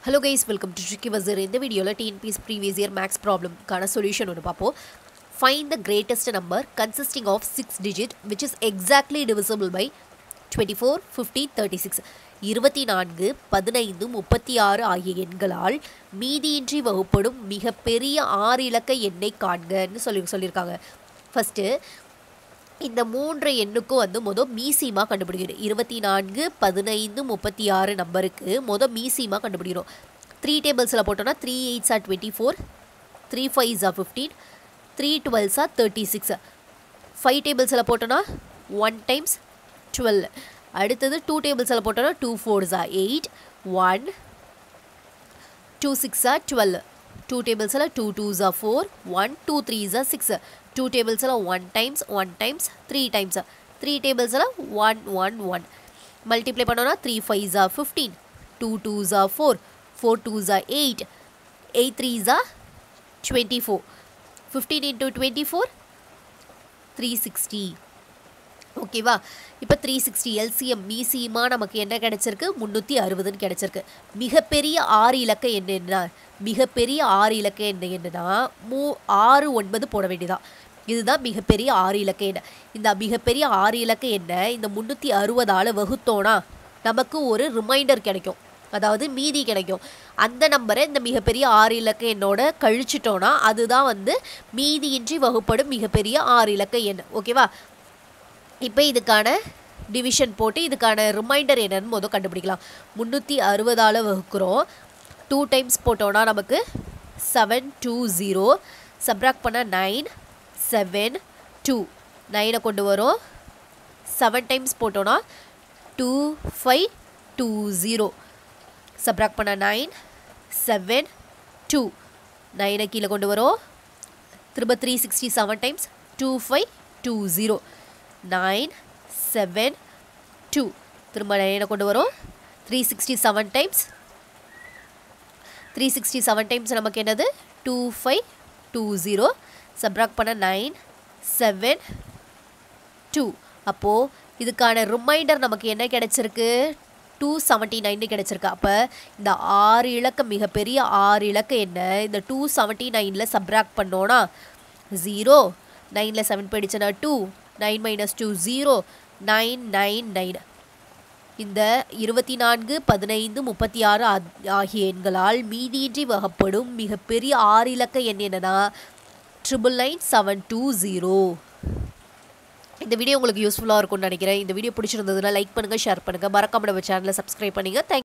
hello guys welcome to tricky வசர் இந்த வீடியோவில் டிஎன்பிஎஸ் ப்ரீவியஸ் இயர் மேக்ஸ் ப்ராப்ளம்க்கான சொல்யூஷன் ஒன்று பார்ப்போம் find the greatest number consisting of six digit which is exactly divisible by twenty four fifty thirty six இருபத்தி நான்கு பதினைந்து முப்பத்தி ஆறு ஆகிய எண்களால் மீதியின்றி வகுப்படும் மிகப்பெரிய ஆறு இலக்க எண்ணை காண்கன்னு சொல்லி சொல்லியிருக்காங்க ஃபஸ்ட்டு இந்த மூன்று எண்ணுக்கும் வந்து மொதல் மீசிமா கண்டுபிடிக்கணும் இருபத்தி நான்கு பதினைந்து முப்பத்தி ஆறு நம்பருக்கு மொதல் மீசிமா கண்டுபிடிக்கணும் த்ரீ டேபிள்ஸில் போட்டோன்னா three eights are twenty four three fives are fifteen three twelves are thirty six five டேபிள்ஸில் போட்டோன்னா ஒன் டைம்ஸ் டுவெல் அடுத்தது டூ டேபிள்ஸில் போட்டோன்னா two fours are eight one two six are twelve two டேபிள்ஸில் two twos are four one two threes are six two டேபிள்ஸில் one times one times three times three டேபிள்ஸில் one one one multiply பண்ணோன்னா three fives are fifteen two twos are four four twos are eight eight threes are twenty four fifteen into twenty four three sixty ஓகேவா இப்போ three sixty LCM மீசியமாக நமக்கு என்ன கிடச்சிருக்கு முந்நூற்றி அறுபதுன்னு கிடச்சிருக்கு மிகப்பெரிய ஆறு இலக்க எண் என்ன மிகப்பெரிய ஆறு இலக்க எண் என்னன்னா மூ ஆறு ஒன்பது போட வேண்டியதான் இதுதான் மிகப்பெரிய ஆறு இலக்க எண் இந்த மிகப்பெரிய ஆறு இலக்க எண்ணை இந்த முந்நூற்றி அறுபதால் வகுத்தோன்னா நமக்கு ஒரு ரிமைண்டர் கிடைக்கும் அதாவது மீதி கிடைக்கும் அந்த நம்பரை இந்த மிகப்பெரிய ஆறு இலக்க எண்ணோட கழிச்சிட்டோன்னா அதுதான் வந்து மீதியின்றி வகுப்படும் மிகப்பெரிய ஆறு இலக்க எண் ஓகேவா இப்போ இதுக்கான டிவிஷன் போட்டு இதுக்கான ரிமைண்டர் என்னன்னு மொதல் கண்டுபிடிக்கலாம் முந்நூற்றி அறுபதால் வகுக்கிறோம் டூ டைம்ஸ் போட்டோன்னா நமக்கு செவன் டூ ஜீரோ சப்ராக்ட் பண்ண நைன் செவன் டூ நைனை கொண்டு வரோம் செவன் டைம்ஸ் போட்டோன்னா two five two zero subtract பண்ண நைன் செவன் டூ நைனை கீழே கொண்டு வரோம் திரும்ப three sixty seven times two five two zero nine seven two திரும்ப நைனை கொண்டு வரோம் three sixty seven times three sixty seven times நமக்கு என்னது two five two zero subtract பண்ண நைன் செவன் டூ அப்போது இதுக்கான ரிமைண்டர் நமக்கு என்ன கிடச்சிருக்கு டூ செவன்ட்டி நைன்னு கிடச்சிருக்கு அப்போ இந்த ஆறு இலக்க மிகப்பெரிய ஆறு இலக்க என்ன இந்த டூ செவன்ட்டி நைனில் சப்ராக்ட் பண்ணோன்னா ஜீரோ நைனில் செவன் போயிடுச்சுன்னா two nine minus two zero nine nine nine இந்த இருபத்தி நான்கு பதினைந்து முப்பத்தி ஆறு ஆகிய எண்களால் மீதியின்றி வகப்படும் மிகப்பெரிய ஆறு இலக்க எண் என்னன்னா triple nine seven two zero இந்த வீடியோ உங்களுக்கு யூஸ்ஃபுல்லாக இருக்கும்னு நினைக்கிறேன் இந்த வீடியோ பிடிச்சிருந்ததுன்னா லைக் பண்ணுங்கள் ஷேர் பண்ணுங்கள் மறக்காம நம்ம சேனலை சப்ஸ்கிரைப் பண்ணுங்கள் தேங்க்